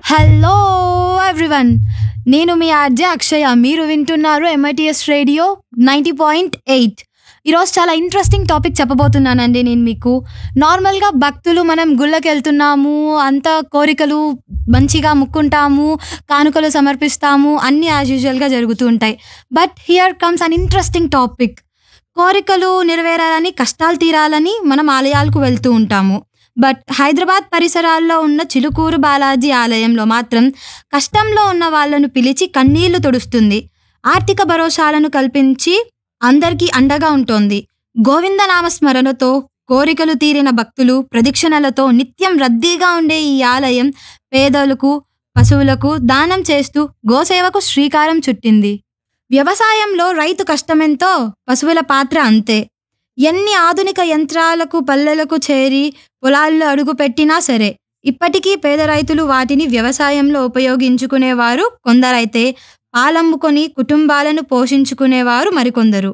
hello everyone నేను మీ RJ Akshaya మీరు వింటున్నారు MITS radio ninety point eight ఈరోజు చాలా ఇంట్రెస్టింగ్ టాపిక్ చెప్పబోతున్నానండి నేను మీకు నార్మల్గా భక్తులు మనం గుళ్ళకి వెళ్తున్నాము అంత కోరికలు మంచిగా ముక్కుంటాము కానుకలు సమర్పిస్తాము అన్నీ యాజ్ యూజువల్గా జరుగుతూ ఉంటాయి but here comes an interesting topic కోరికలు నెరవేరాలని కష్టాలు తీరాలని మనం ఆలయాలకు వెళ్తూ ఉంటాము బట్ హైదరాబాద్ పరిసరాల్లో ఉన్న చిలుకూరు బాలాజీ ఆలయంలో మాత్రం కష్టంలో ఉన్న వాళ్ళను పిలిచి కన్నీళ్లు తుడుస్తుంది ఆర్థిక భరోసాలను కల్పించి అందరికీ అండగా ఉంటోంది గోవిందనామ స్మరణతో కోరికలు తీరిన భక్తులు ప్రదక్షిణలతో నిత్యం రద్దీగా ఉండే ఈ ఆలయం పేదలకు పశువులకు దానం చేస్తూ గోసేవకు శ్రీకారం చుట్టింది వ్యవసాయంలో రైతు కష్టమెంతో పశువుల పాత్ర అంతే ఎన్ని ఆధునిక యంత్రాలకు పల్లెలకు చేరి పొలాల్లో అడుగు పెట్టినా సరే ఇప్పటికీ పేద రైతులు వాటిని వ్యవసాయంలో ఉపయోగించుకునేవారు కొందరైతే పాలమ్ముకొని కుటుంబాలను పోషించుకునేవారు మరికొందరు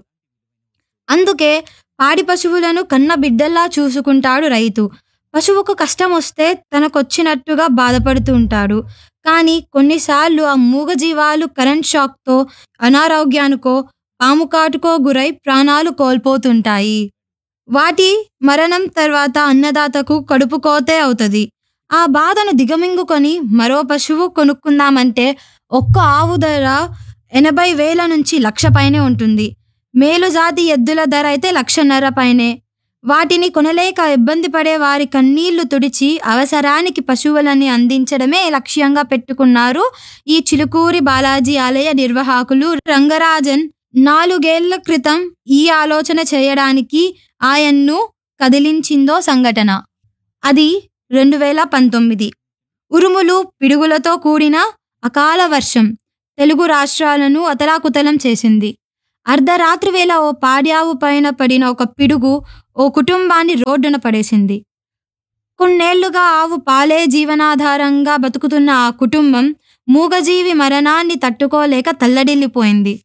అందుకే పాడి పశువులను కన్న బిడ్డల్లా చూసుకుంటాడు రైతు పశువుకు కష్టం వస్తే తనకొచ్చినట్టుగా బాధపడుతూ ఉంటాడు కానీ కొన్నిసార్లు ఆ మూగజీవాలు కరెంట్ షాక్తో అనారోగ్యానికో పాము కాటుకో గురై ప్రాణాలు కోల్పోతుంటాయి వాటి మరణం తర్వాత అన్నదాతకు కడుపు కోతే అవుతుంది ఆ బాధను దిగమింగుకొని మరో పశువు కొనుక్కుందామంటే ఒక్క ఆవు ధర ఎనభై వేల నుంచి లక్ష పైనే ఉంటుంది మేలు జాతి ఎద్దుల ధర అయితే లక్షన్నర పైనే వాటిని కొనలేక ఇబ్బంది పడే వారి కన్నీళ్లు తుడిచి అవసరానికి పశువులని అందించడమే లక్ష్యంగా పెట్టుకున్నారు ఈ చిలుకూరి బాలాజీ ఆలయ నిర్వాహకులు రంగరాజన్ నాలుగేళ్ల క్రితం ఈ ఆలోచన చేయడానికి ఆయన్ను కదిలించిందో సంఘటన అది రెండు వేల పంతొమ్మిది ఉరుములు పిడుగులతో కూడిన అకాల వర్షం తెలుగు రాష్ట్రాలను అతలాకుతలం చేసింది అర్ధరాత్రి వేళ ఓ పాడ్యావు పైన పడిన ఒక పిడుగు ఓ కుటుంబాన్ని రోడ్డున పడేసింది కొన్నేళ్లుగా ఆవు పాలే జీవనాధారంగా బతుకుతున్న ఆ కుటుంబం మూగజీవి మరణాన్ని తట్టుకోలేక తల్లడిల్లిపోయింది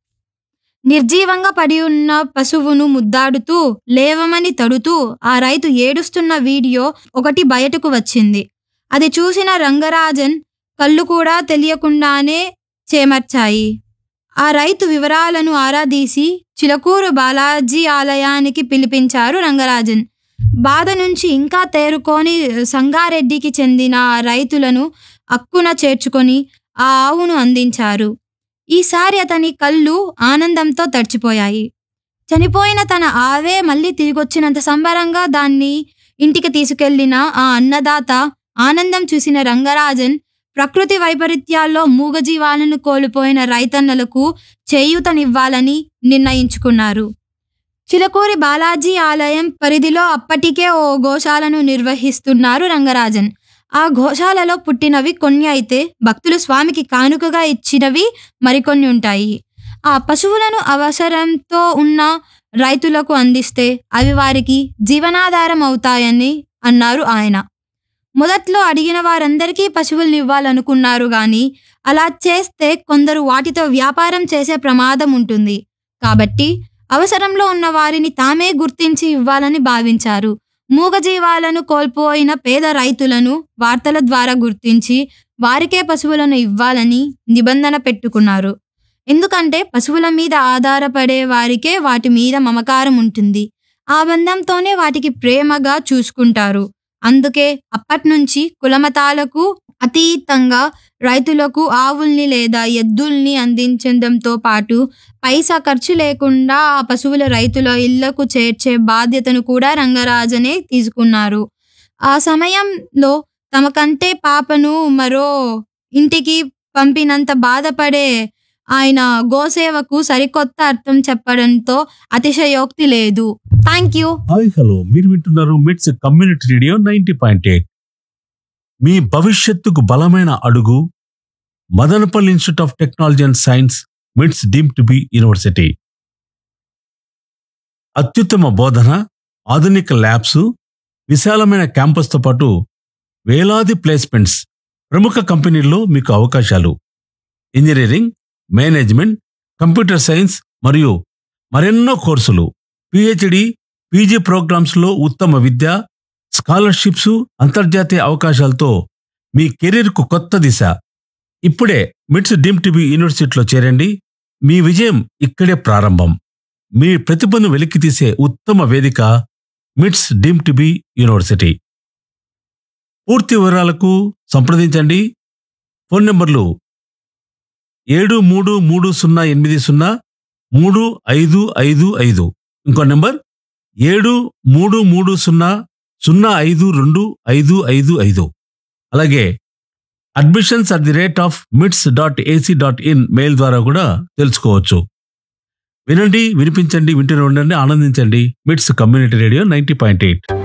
నిర్జీవంగా పడి ఉన్న పశువును ముద్దాడుతూ లేవమని తడుతూ ఆ రైతు ఏడుస్తున్న వీడియో ఒకటి బయటకు వచ్చింది అది చూసిన రంగరాజన్ కళ్ళు కూడా తెలియకుండానే చేమర్చాయి ఆ రైతు వివరాలను ఆరాదీసి చిలకూరు బాలాజీ ఆలయానికి పిలిపించారు రంగరాజన్ బాధ నుంచి ఇంకా తేరుకొని సంగారెడ్డికి చెందిన ఆ రైతులను అక్కున చేర్చుకొని ఆ ఆవును అందించారు ఈసారి అతని కళ్ళు ఆనందంతో తడిచిపోయాయి చనిపోయిన తన ఆవే మళ్ళీ తిరిగొచ్చినంత సంబరంగా దాన్ని ఇంటికి తీసుకెళ్లిన ఆ అన్నదాత ఆనందం చూసిన రంగరాజన్ ప్రకృతి వైపరీత్యాల్లో మూగజీవాలను కోల్పోయిన రైతన్నలకు చేయూతనివ్వాలని నిర్ణయించుకున్నారు చిలకూరి బాలాజీ ఆలయం పరిధిలో అప్పటికే ఓ గోశాలను నిర్వహిస్తున్నారు రంగరాజన్ ఆ గోశాలలో పుట్టినవి కొన్ని అయితే భక్తులు స్వామికి కానుకగా ఇచ్చినవి మరికొన్ని ఉంటాయి ఆ పశువులను అవసరంతో ఉన్న రైతులకు అందిస్తే అవి వారికి జీవనాధారం అవుతాయని అన్నారు ఆయన మొదట్లో అడిగిన వారందరికీ పశువుల్ని ఇవ్వాలనుకున్నారు గాని అలా చేస్తే కొందరు వాటితో వ్యాపారం చేసే ప్రమాదం ఉంటుంది కాబట్టి అవసరంలో ఉన్న వారిని తామే గుర్తించి ఇవ్వాలని భావించారు మూగజీవాలను కోల్పోయిన పేద రైతులను వార్తల ద్వారా గుర్తించి వారికే పశువులను ఇవ్వాలని నిబంధన పెట్టుకున్నారు ఎందుకంటే పశువుల మీద ఆధారపడే వారికే వాటి మీద మమకారం ఉంటుంది ఆ బంధంతోనే వాటికి ప్రేమగా చూసుకుంటారు అందుకే అప్పట్నుంచి కులమతాలకు అతీతంగా రైతులకు ఆవుల్ని లేదా ఎద్దుల్ని అందించడంతో పాటు పైసా ఖర్చు లేకుండా ఆ పశువుల రైతుల ఇళ్లకు చేర్చే బాధ్యతను కూడా రంగరాజనే తీసుకున్నారు ఆ సమయంలో తమ కంటే పాపను మరో ఇంటికి పంపినంత బాధపడే ఆయన గోసేవకు సరికొత్త అర్థం చెప్పడంతో అతిశయోక్తి లేదు థ్యాంక్ యూ హాయ్ హలో మీరు వింటున్నారు MITS community radio ninety point eight మీ భవిష్యత్తుకు బలమైన అడుగు Madanapalle institute of technology and science MITS deemed to be university అత్యుత్తమ బోధన ఆధునిక ల్యాబ్స్ విశాలమైన క్యాంపస్తో పాటు వేలాది ప్లేస్మెంట్స్ ప్రముఖ కంపెనీల్లో మీకు అవకాశాలు ఇంజనీరింగ్ మేనేజ్మెంట్ కంప్యూటర్ సైన్స్ మరియు మరెన్నో కోర్సులు పిహెచ్డి పీజీ ప్రోగ్రామ్స్లో ఉత్తమ విద్య స్కాలర్షిప్స్ అంతర్జాతీయ అవకాశాలతో మీ కెరీర్కు కొత్త దిశ ఇప్పుడే మిట్స్ డీమ్ టీబీ యూనివర్సిటీలో చేరండి మీ విజయం ఇక్కడే ప్రారంభం మీ ప్రతిభను వెలికితీసే ఉత్తమ వేదిక మిట్స్ డీమ్ టీబీ యూనివర్సిటీ పూర్తి వివరాలకు సంప్రదించండి ఫోన్ నంబర్లు ఏడు మూడు మూడు సున్నా ఎనిమిది సున్నా మూడు ఐదు ఐదు ఐదు ఇంకో నెంబర్ ఏడు మూడు మూడు సున్నా సున్నా ఐదు రెండు ఐదు ఐదు ఐదు అలాగే admissions at the rate of MITS dot AC dot in mail ద్వారా కూడా తెలుసుకోవచ్చు వినండి వినిపించండి వింటూనే ఉండండి ఆనందించండి MITS community radio ninety point eight